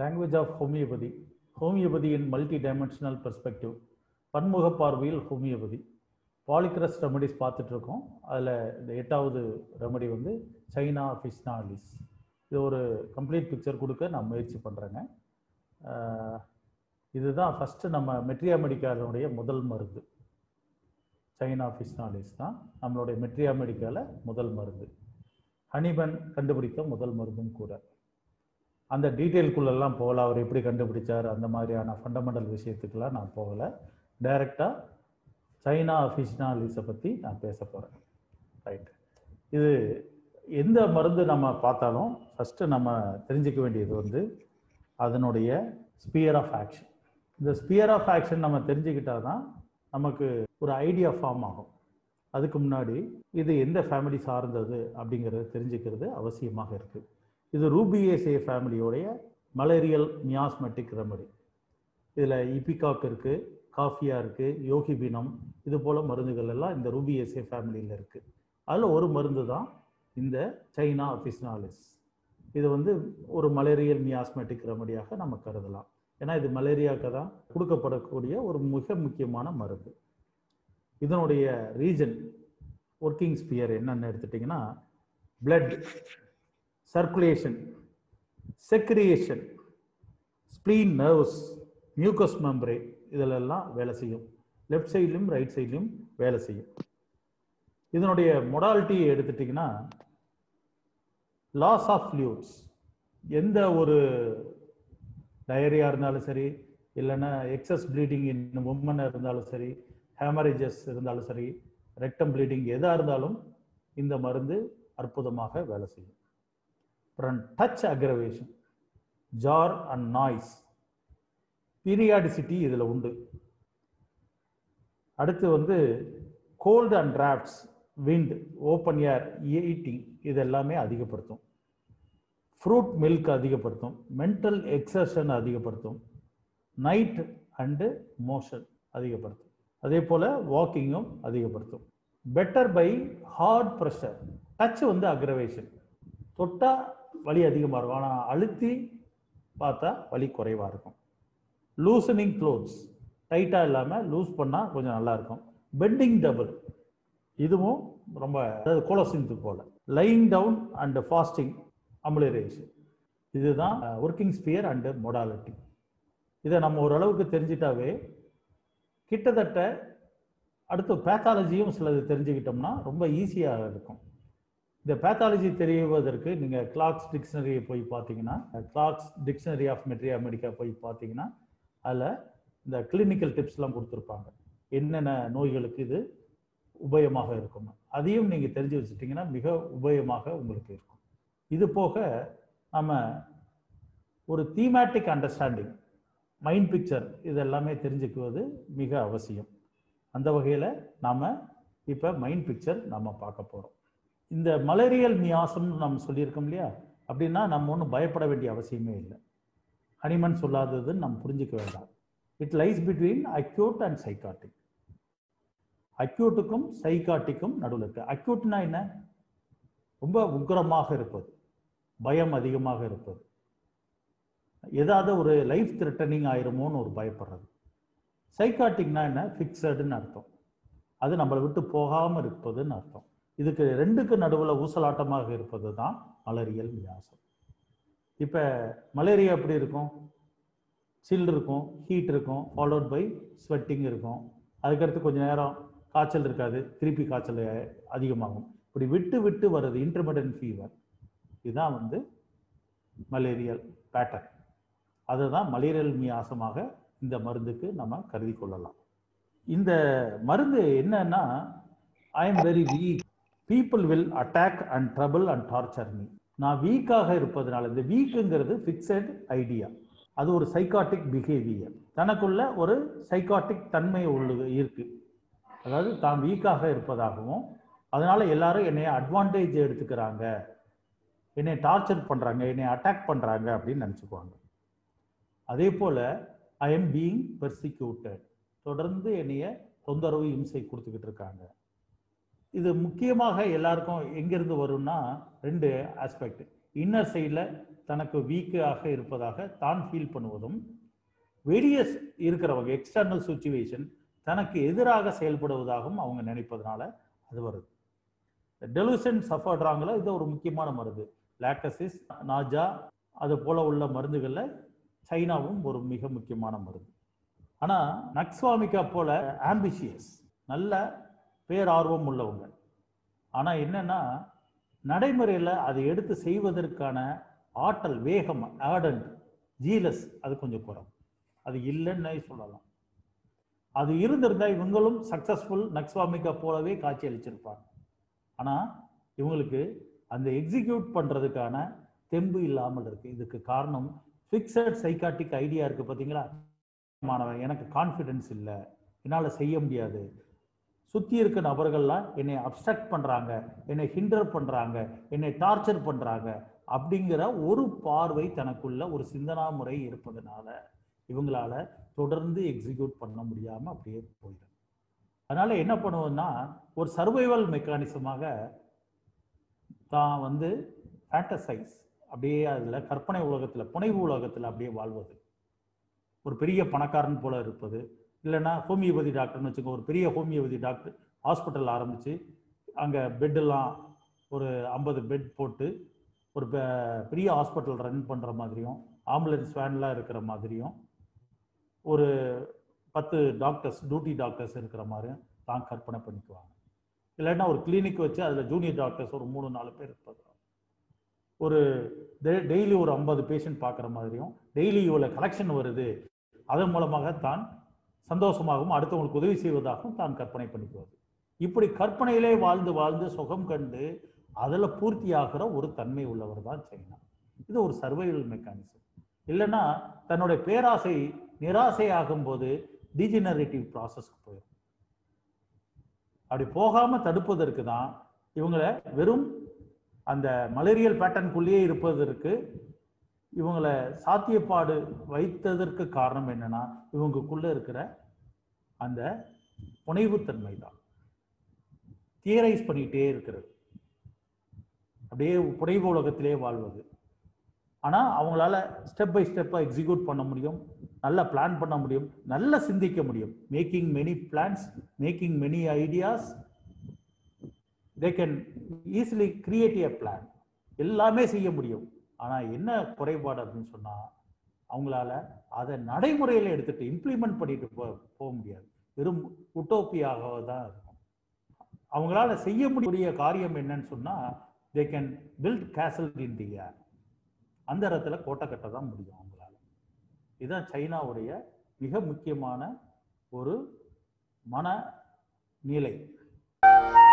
language of homeopathy ஹோமியோபதியின் multidimensional perspective பன்முக பார்வையில் ஹோமியோபதி பாலிக்ரஸ் ரெமடிஸ் பார்த்துட்டு இருக்கோம் அதில் இந்த எட்டாவது ரெமடி வந்து சைனா ஃபிஷ்னாலிஸ் இது ஒரு கம்ப்ளீட் பிக்சர் கொடுக்க நான் முயற்சி பண்ணுறேங்க இதுதான் ஃபஸ்ட்டு நம்ம மெட்ரியா மெடிக்காலுடைய முதல் மருந்து சைனா ஃபிஷ்னாலிஸ் தான் நம்மளுடைய மெட்ரியா மெடிக்கால முதல் மருந்து ஹனிபன் கண்டுபிடித்த முதல் மருந்தும் கூட அந்த டீட்டெயில்குள்ளெல்லாம் போகல அவர் எப்படி கண்டுபிடிச்சார் அந்த மாதிரியான ஃபண்டமெண்டல் விஷயத்துக்கெல்லாம் நான் போகலை டைரெக்டாக சைனா ஃபிஷ்னாலிஸை பற்றி நான் பேச போகிறேன் ரைட் இது எந்த மருந்து நம்ம பார்த்தாலும் ஃபஸ்ட்டு நம்ம தெரிஞ்சுக்க வேண்டியது வந்து அதனுடைய ஸ்பியர் ஆஃப் ஆக்ஷன் இந்த ஸ்பியர் ஆஃப் ஆக்ஷன் நம்ம தெரிஞ்சுக்கிட்டால் தான் நமக்கு ஒரு ஐடியா ஃபார்ம் ஆகும் அதுக்கு முன்னாடி இது எந்த ஃபேமிலி சார்ந்தது அப்படிங்கிறத தெரிஞ்சுக்கிறது அவசியமாக இருக்குது இது ரூபிஏசே ஃபேமிலியோடைய மலேரியல் மியாஸ்மெட்டிக் ரெமடி இதில் இபிகாக் இருக்குது காஃபியா இருக்குது யோகிபினம் இது போல் மருந்துகள் எல்லாம் இந்த ரூபிஏசே ஃபேமிலியில் இருக்குது அதில் ஒரு மருந்து தான் இந்த சைனா அபிஸ்னாலிஸ் இது வந்து ஒரு மலேரியல் மியாஸ்மெட்டிக் ரெமடியாக நம்ம கருதலாம் ஏன்னா இது மலேரியாவுக்கு தான் கொடுக்கப்படக்கூடிய ஒரு மிக முக்கியமான மருந்து இதனுடைய ரீஜன் ஒர்க்கிங் ஸ்பியர் என்னன்னு எடுத்துட்டிங்கன்னா blood circulation secretion spleen nerves mucous மெம்பரே இதிலெல்லாம் வேலை செய்யும் லெஃப்ட் சைட்லையும் ரைட் சைட்லையும் வேலை செய்யும் இதனுடைய மொடாலிட்டி எடுத்துட்டிங்கன்னா லாஸ் ஆஃப் ஃப்ளூட்ஸ் எந்த ஒரு டயரியா இருந்தாலும் சரி இல்லைன்னா எக்ஸஸ் ப்ளீடிங் இன் உமன் இருந்தாலும் சரி ஹேமரேஜஸ் இருந்தாலும் சரி ரெக்டம் ப்ளீடிங் எதாக இருந்தாலும் இந்த மருந்து அற்புதமாக வேலை செய்யும் அப்புறம் touch aggravation jar and noise periodicity இதில் உண்டு அடுத்து வந்து cold and drafts wind open air eating இது எல்லாமே அதிகப்படுத்தும் ஃப்ரூட் மில்க் அதிகப்படுத்தும் மென்டல் எக்ஸர்ஷன் அதிகப்படுத்தும் நைட் அண்டு மோஷன் அதிகப்படுத்தும் அதே போல் வாக்கிங்கும் அதிகப்படுத்தும் better by hard pressure touch வந்து அக்ரவேஷன் தொட்டால் வலி அதிகமாக இருக்கும் ஆனால் அழுத்தி பார்த்தா வலி குறைவாக இருக்கும் லூசனிங் க்ளோத்ஸ் டைட்டாக இல்லாமல் லூஸ் பண்ணால் கொஞ்சம் நல்லாயிருக்கும் பெண்டிங் டபுள் இதுவும் ரொம்ப அதாவது கோலசிந்து போல lying down and fasting amelioration இதுதான் ஒர்க்கிங் ஸ்பியர் அண்டு மொடாலிட்டி இதை நம்ம ஓரளவுக்கு தெரிஞ்சிட்டாவே கிட்டத்தட்ட அடுத்து பேத்தாலஜியும் சிலது தெரிஞ்சுக்கிட்டோம்னா ரொம்ப ஈஸியாக இருக்கும் இந்த பேத்தாலஜி தெரிவதற்கு நீங்கள் கிளாக்ஸ் டிக்ஷனரியை போய் பார்த்தீங்கன்னா Clarke's dictionary of materia medica போய் பார்த்தீங்கன்னா அதில் இந்த கிளினிக்கல் டிப்ஸ்லாம் கொடுத்துருப்பாங்க என்னென்ன நோய்களுக்கு இது உபயமாக இருக்கும் அதையும் நீங்கள் தெரிஞ்சு வச்சுட்டிங்கன்னா மிக உபயமாக உங்களுக்கு இருக்கும் இது போக நம்ம ஒரு தீமேட்டிக் அண்டர்ஸ்டாண்டிங் மைண்ட் பிக்சர் இதெல்லாமே தெரிஞ்சுக்குவது மிக அவசியம் அந்த வகையில் நாம் இப்போ மைண்ட் பிக்சர் நம்ம பார்க்க போகிறோம் இந்த மலேரியல் மியாசம் நம்ம சொல்லியிருக்கோம் இல்லையா அப்படின்னா நம்ம ஒன்றும் பயப்பட வேண்டிய அவசியமே இல்லை ஹனிமன் சொல்லாததுன்னு நம்ம புரிஞ்சுக்க வேண்டாம் it lies between acute and psychotic அக்யூட்டுக்கும் சைக்காட்டிக்கும் நடுவில் இருக்கு அக்யூட்னா என்ன ரொம்ப உக்ரமாக இருப்பது பயம் அதிகமாக இருப்பது ஏதாவது ஒரு லைஃப் த்ரெட்டனிங் ஆயிருமோன்னு ஒரு பயப்படுறது சைக்காட்டிக்னா என்ன ஃபிக்ஸடுன்னு அர்த்தம் அது நம்மளை விட்டு போகாமல் இருப்பதுன்னு அர்த்தம் இதுக்கு ரெண்டுக்கு நடுவில் ஊசலாட்டமாக இருப்பது தான் மலேரியல் வியாசம் இப்போ மலேரியா எப்படி இருக்கும் சில் இருக்கும் ஹீட் இருக்கும் ஃபாலோட் பை ஸ்வெட்டிங் இருக்கும் அதுக்கடுத்து கொஞ்சம் நேரம் காய்ச்சல் இருக்காது திருப்பி காய்ச்சல் அதிகமாகும் இப்படி விட்டு விட்டு வருது இன்டர்மீடியன்ட் ஃபீவர் இதுதான் வந்து மலேரியல் பேட்டர்ன் அதுதான் மலேரியல் மியாசமாக இந்த மருந்துக்கு நம்ம கருதி கொள்ளலாம் இந்த மருந்து என்னன்னா I am very weak people will attack and trouble and torture me நான் வீக்காக இருப்பதனால இந்த வீக்குங்கிறது ஃபிக்ஸட் ஐடியா அது ஒரு சைக்காட்டிக் பிஹேவியர் தனக்குள்ள ஒரு சைக்காட்டிக் தன்மை உள்ளது இருக்கு அதாவது தான் வீக்காக இருப்பதாகவும் அதனால எல்லாரும் என்னைய அட்வான்டேஜ் எடுத்துக்கிறாங்க என்னை டார்ச்சர் பண்றாங்க என்னை அட்டாக் பண்றாங்க அப்படின்னு நினச்சிக்குவாங்க அதே போல ஐ எம் பீயிங் பெர்சிக்யூட்டட் தொடர்ந்து என்னைய தொந்தரவு இம்சை கொடுத்துக்கிட்டு இருக்காங்க இது முக்கியமாக எல்லாருக்கும் எங்கிருந்து வரும்னா ரெண்டு ஆஸ்பெக்ட் இன்னர் சைடில் தனக்கு வீக்காக இருப்பதாக தான் ஃபீல் பண்ணுவதும் வெளியே இருக்கிறவங்க எக்ஸ்டர்னல் சுச்சுவேஷன் தனக்கு எதிராக செயல்படுவதாகவும் அவங்க நினைப்பதனால அது வருது டெலுஷன் சஃபர்றாங்களோ இது ஒரு முக்கியமான மருந்து லாக்கசிஸ் நாஜா அது போல உள்ள மருந்துகளில் சைனாவும் ஒரு மிக முக்கியமான மருந்து ஆனால் நக்ஸ்வாமிகா போல ஆம்பிஷியஸ் நல்ல பேரார்வம் உள்ளவங்க ஆனால் என்னன்னா நடைமுறையில் அதை எடுத்து செய்வதற்கான ஆற்றல் வேகம் ஆடன்ட் ஜீலஸ் அது கொஞ்சம் குறம் அது இல்லைன்னே சொல்லலாம் அது இருந்திருந்தா இவங்களும் சக்சஸ்ஃபுல் நக்ஸ்வாமிகா போலவே காட்சி அளிச்சிருப்பாங்க ஆனால் இவங்களுக்கு அந்த எக்ஸிக்யூட் பண்ணுறதுக்கான தெம்பு இல்லாமல் இருக்கு இதுக்கு காரணம் ஃபிக்ஸட் சைக்காட்டிக் ஐடியா இருக்கு பார்த்தீங்களா மாணவன் எனக்கு கான்ஃபிடென்ஸ் இல்லை என்னால் செய்ய முடியாது சுற்றி இருக்க நபர்கள்லாம் என்னை அப்சக்ட் பண்ணுறாங்க என்னை ஹிண்டர் பண்ணுறாங்க என்னை டார்ச்சர் பண்ணுறாங்க அப்படிங்கிற ஒரு பார்வை தனக்குள்ள ஒரு சிந்தனா முறை இருப்பதனால இவங்களால தொடர்ந்து எக்ஸிக்யூட் பண்ண முடியாமல் அப்படியே போயிடும் அதனால என்ன பண்ணுவோம்னா ஒரு சர்வைவல் மெக்கானிசமாக தான் வந்து ஃபேண்டசைஸ் அப்படியே அதில் கற்பனை உலகத்தில் புனைவு உலகத்தில் அப்படியே வாழ்வது ஒரு பெரிய பணக்காரன் போல இருப்பது இல்லைன்னா ஹோமியோபதி டாக்டர்னு வச்சுக்கோ ஒரு பெரிய ஹோமியோபதி டாக்டர் ஹாஸ்பிட்டல் ஆரம்பித்து அங்கே பெட்டெல்லாம் ஒரு ஐம்பது பெட் போட்டு ஒரு பெரிய ஹாஸ்பிட்டல் ரன் பண்ணுற மாதிரியும் ஆம்புலன்ஸ் வேன்லாம் இருக்கிற மாதிரியும் ஒரு பத்து டாக்டர்ஸ் டியூட்டி டாக்டர்ஸ் இருக்கிற மாதிரியும் தான் கற்பனை பண்ணிக்குவாங்க இல்லைன்னா ஒரு கிளினிக் வச்சு அதில் ஜூனியர் டாக்டர்ஸ் ஒரு மூணு நாலு பேர் இருப்பாங்க ஒரு டெய்லி ஒரு ஐம்பது பேஷண்ட் பார்க்குற மாதிரியும் டெய்லி இவ்வளோ கலெக்ஷன் வருது அதன் மூலமாக தான் சந்தோஷமாகவும் அடுத்தவங்களுக்கு உதவி செய்வதாகவும் தான் கற்பனை பண்ணிக்குவது இப்படி கற்பனையிலே வாழ்ந்து வாழ்ந்து சுகம் கண்டு அதில் பூர்த்தியாகிற ஒரு தன்மை உள்ளவர் தான் சைனா இது ஒரு சர்வைவல் மெக்கானிசம் இல்லைன்னா தன்னுடைய பேராசை நிராசை ஆகும்போது டிஜெனரேட்டிவ் ப்ராசஸ்க்கு போயிடும் அப்படி போகாம தடுப்பதற்கு தான் இவங்களை வெறும் அந்த மலேரியல் பேட்டர்னுக்குள்ளேயே இருப்பதற்கு இவங்களை சாத்தியப்பாடு வைத்ததற்கு காரணம் என்னன்னா இவங்களுக்குள்ள இருக்கிற அந்த புனைவுத்தன்மை தான் தியரைஸ் பண்ணிட்டே இருக்கிறது அப்படியே புனைவு உலகத்திலே வாழ்வது ஆனால் அவங்களால ஸ்டெப் பை ஸ்டெப்பாக எக்ஸிக்யூட் பண்ண முடியும் நல்லா பிளான் பண்ண முடியும் நல்லா சிந்திக்க முடியும் making many plans making many ideas they can easily create a plan எல்லாமே செய்ய முடியும் ஆனால் என்ன குறைபாடு அப்படின்னு சொன்னால் அவங்களால அதை நடைமுறையில் எடுத்துட்டு இம்ப்ளிமெண்ட் பண்ணிட்டு போ போக முடியாது வெறும் உட்டோப்பியாக தான் இருக்கும் அவங்களால செய்ய முடிய காரியம் என்னன்னு சொன்னால் தே கேன் பில்ட் கேசல் இன் தி ஏர் அந்த இடத்துல கோட்டை கட்ட தான் முடியும் அவங்களால இதுதான் சைனாவுடைய மிக முக்கியமான ஒரு மன நிலை